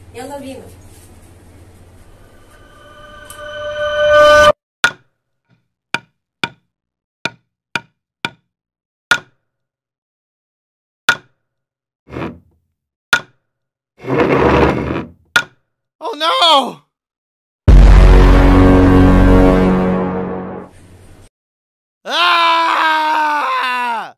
يلا بينا Oh no! Ah!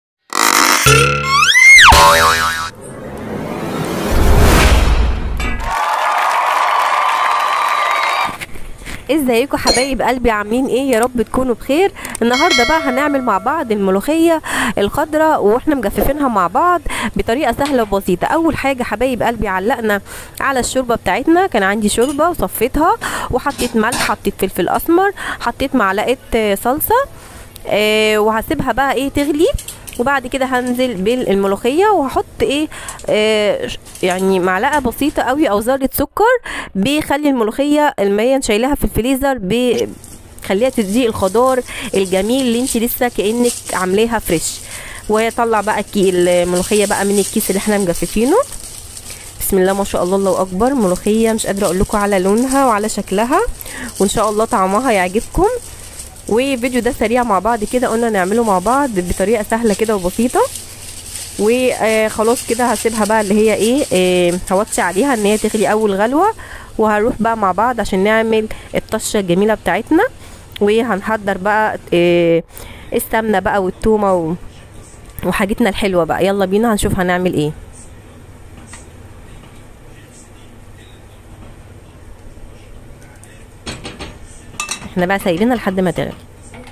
ازيكم حبايب قلبي عاملين ايه يا رب تكونوا بخير النهارده بقى هنعمل مع بعض الملوخيه الخضراء واحنا مجففينها مع بعض بطريقه سهله وبسيطه اول حاجه حبايب قلبي علقنا على الشوربه بتاعتنا كان عندي شوربه وصفيتها وحطيت ملح حطيت فلفل اسمر حطيت معلقه آه، صلصه آه وهسيبها بقى ايه تغلي وبعد كده هنزل بالملوخيه وهحط ايه آه ش- يعني معلقه بسيطه قوي او ذره سكر بيخلي الملوخيه المية شايلاها في الفريزر ب خليها تدي الخضار الجميل اللي انت لسه كانك عاملاها فريش وهطلع بقى الكي الملوخيه بقى من الكيس اللي احنا مجففينه بسم الله ما شاء الله الله اكبر ملوخيه مش قادره اقول لكم على لونها وعلى شكلها وان شاء الله طعمها يعجبكم وفيديو ده سريع مع بعض كده قلنا نعمله مع بعض بطريقه سهله كده وبسيطه وخلاص كده هسيبها بقى اللي هي ايه آه، هوطي عليها ان هي تغلي اول غلوه وهنروح بقى مع بعض عشان نعمل الطشه الجميله بتاعتنا وهنحضر بقى آه، السمنه بقى والتومه و... وحاجتنا الحلوه بقى يلا بينا هنشوف هنعمل ايه احنا بقى سايبينها لحد ما تغلي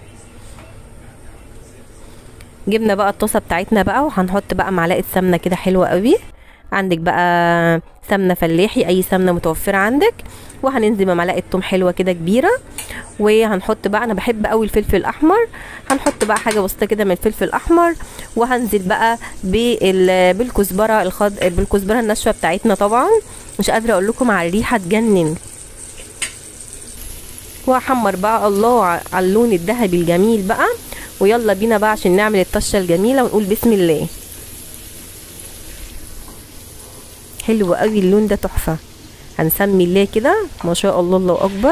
جبنا بقى الطاسه بتاعتنا بقى وهنحط بقى معلقه سمنه كده حلوه قوي عندك بقى سمنه فلاحي اي سمنه متوفره عندك وهننزل بمعلقه توم حلوه كده كبيره وهنحط بقى انا بحب قوي الفلفل الاحمر هنحط بقى حاجه بسيطه كده من الفلفل الاحمر وهنزل بقى بال- بالكزبره الخض بالكزبره الناشفه بتاعتنا طبعا مش قادره اقول لكم على الريحه تجنن وهحمر بقى الله ع- على اللون الذهبي الجميل بقى ويلا بينا بقى عشان نعمل الطشه الجميله ونقول بسم الله حلو قوي اللون ده تحفه هنسمي الله كده ما شاء الله الله اكبر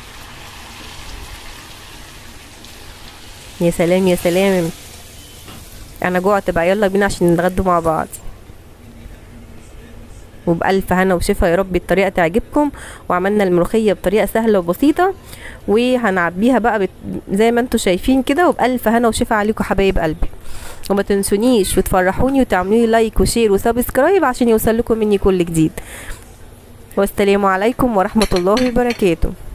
يا سلام يا سلام انا جوعت بقى يلا بينا عشان نتغدوا مع بعض وبألف هنا وشفا يا رب الطريقة تعجبكم وعملنا الملوخية بطريقة سهلة وبسيطة وهنعبيها بقى بت... زي ما انتم شايفين كده وبألف هنا وشفا عليكم حبايب قلبي وما تنسونيش وتفرحوني وتعملوا لي لايك وشير وسبسكرايب عشان يوصل لكم مني كل جديد والسلام عليكم ورحمة الله وبركاته